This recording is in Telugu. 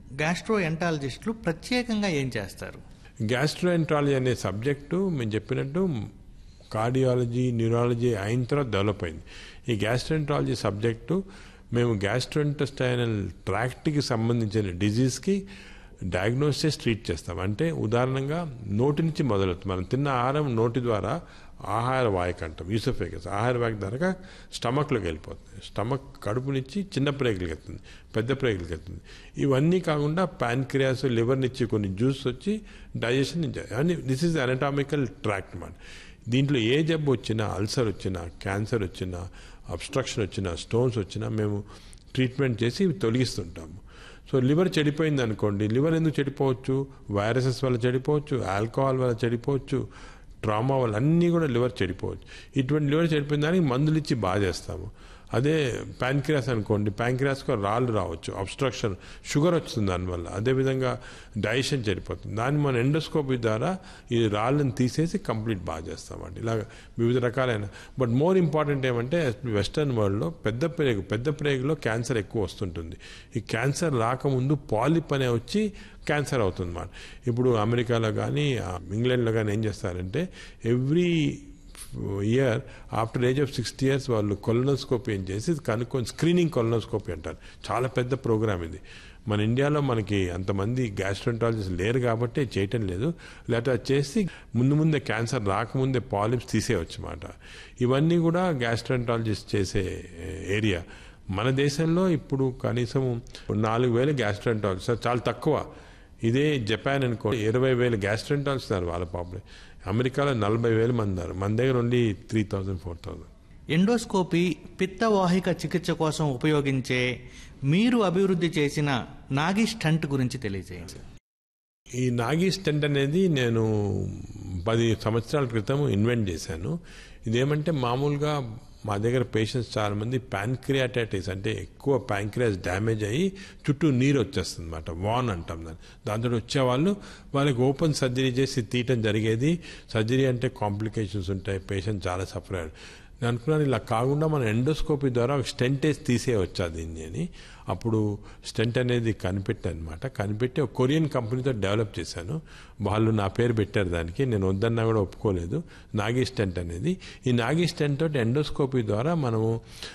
గ్యాస్ట్రో ఎంటాలజిస్టులు ప్రత్యేకంగా ఏం చేస్తారు గ్యాస్ట్రోఎంట్రాలజీ అనే సబ్జెక్టు మేము చెప్పినట్టు కార్డియాలజీ న్యూరాలజీ అయిన తర్వాత డెవలప్ అయింది ఈ గ్యాస్ట్రోఎంట్రాలజీ సబ్జెక్టు మేము గ్యాస్ట్రోఇంటెస్టైనల్ ట్రాక్ట్కి సంబంధించిన డిజీజ్కి డయాగ్నోసిస్ ట్రీట్ చేస్తాం అంటే ఉదాహరణగా నోటి నుంచి మొదలవుతుంది మనం తిన్న ఆహారం నోటి ద్వారా ఆహార వాయక అంటాం యూసోఫేగస్ ఆహార వాయక ద్వారా స్టమక్లోకి వెళ్ళిపోతుంది స్టమక్ కడుపు నుంచి చిన్న ప్రేగులకి వెళ్తుంది పెద్ద ప్రేగులకి వెళ్తుంది ఇవన్నీ కాకుండా ప్యాన్క్రియాస్ లివర్ నుంచి కొన్ని జ్యూస్ వచ్చి డైజెషన్ నుంచి అని దిస్ ఈజ్ అనటామికల్ ట్రాక్ట్ అన్నమాట దీంట్లో ఏ జబ్బు వచ్చినా అల్సర్ వచ్చినా క్యాన్సర్ వచ్చినా అబ్స్ట్రక్షన్ వచ్చినా స్టోన్స్ వచ్చినా మేము ట్రీట్మెంట్ చేసి తొలగిస్తుంటాము సో లివర్ చెడిపోయింది అనుకోండి లివర్ ఎందుకు చెడిపోవచ్చు వైరసెస్ వల్ల చెడిపోవచ్చు ఆల్కహాల్ వల్ల చెడిపోవచ్చు ట్రామా వల్ల అన్నీ కూడా లివర్ చెడిపోవచ్చు ఇటువంటి లివర్ చెడిపోయిన దానికి మందులు ఇచ్చి బాగా చేస్తాము అదే ప్యాంక్రియాస్ అనుకోండి ప్యాంక్రియాస్కు రాళ్ళు రావచ్చు అబ్స్ట్రక్షన్ షుగర్ వస్తుంది దానివల్ల అదేవిధంగా డైజెషన్ చెడిపోతుంది దాన్ని మన ఎండోస్కోపీ ద్వారా ఈ రాళ్ళని తీసేసి కంప్లీట్ బాగా చేస్తామండి ఇలాగ వివిధ రకాలైన బట్ మోర్ ఇంపార్టెంట్ ఏమంటే వెస్టర్న్ వరల్డ్లో పెద్ద ప్రేగు పెద్ద ప్రేగులో క్యాన్సర్ ఎక్కువ వస్తుంటుంది ఈ క్యాన్సర్ రాకముందు పాలిప్ అనే వచ్చి క్యాన్సర్ అవుతుంది అన్నమాట ఇప్పుడు అమెరికాలో కానీ ఇంగ్లాండ్లో కానీ ఏం చేస్తారంటే every year after age of sixty years వాళ్ళు కొలనోస్కోపీ ఏం చేసి కనుక్కొని స్క్రీనింగ్ కొలనోస్కోపీ అంటారు చాలా పెద్ద ప్రోగ్రామ్ ఇది మన ఇండియాలో మనకి అంతమంది గ్యాస్ట్రంటాలజిస్ట్ లేరు కాబట్టి చేయటం లేదు లేకపోతే అది చేసి ముందు ముందే క్యాన్సర్ రాకముందే పాలిప్స్ తీసేయచ్చు అన్నమాట ఇవన్నీ కూడా గ్యాస్ట్రంటాలజిస్ట్ చేసే ఏరియా మన దేశంలో ఇప్పుడు కనీసం నాలుగు వేల గ్యాస్ట్రంటాలజిస్ట్ చాలా తక్కువ ఇదే జపాన్ అనుకో ఇరవై వేలు గ్యాస్ట్రంటాలజిస్ట్ వాళ్ళ పాపులేషన్ అమెరికాలో నలభై వేలు మంది ఉన్నారు మన దగ్గర only three thousand four thousand endoscopy పిత్తవాహిక చికిత్స కోసం ఉపయోగించే మీరు అభివృద్ధి చేసిన నాగి స్టంట్ గురించి తెలియజేయండి ఈ నాగి స్టెంట్ అనేది నేను పది సంవత్సరాల క్రితం ఇన్వెంట్ చేశాను ఇదేమంటే మామూలుగా మా దగ్గర పేషెంట్స్ చాలా మంది ప్యాన్క్రియాటైటిస్ అంటే ఎక్కువ ప్యాంక్రియాస్ డ్యామేజ్ అయ్యి చుట్టూ నీరు వచ్చేస్తుంది అనమాట వాన్ అంటాం దాన్ని దాంతో వచ్చేవాళ్ళు వాళ్ళకి ఓపెన్ సర్జరీ చేసి తీయటం జరిగేది సర్జరీ అంటే కాంప్లికేషన్స్ ఉంటాయి పేషెంట్ చాలా సఫర్ అయ్యాడు నేను అనుకున్నాను ఇలా కాకుండా మన ఎండోస్కోపీ ద్వారా ఒక స్టెంట్ వేసి తీసేయవచ్చా దీన్ని అని అప్పుడు స్టెంట్ అనేది కనిపెట్టానమాట కనిపెట్టి ఒక కొరియన్ కంపెనీతో డెవలప్ చేశాను వాళ్ళు నా పేరు పెట్టారు దానికి నేను వద్దన్నా కూడా ఒప్పుకోలేదు నాగి స్టెంట్ అనేది ఈ నాగి స్టెంట్ తోటి ఎండోస్కోపీ ద్వారా మనము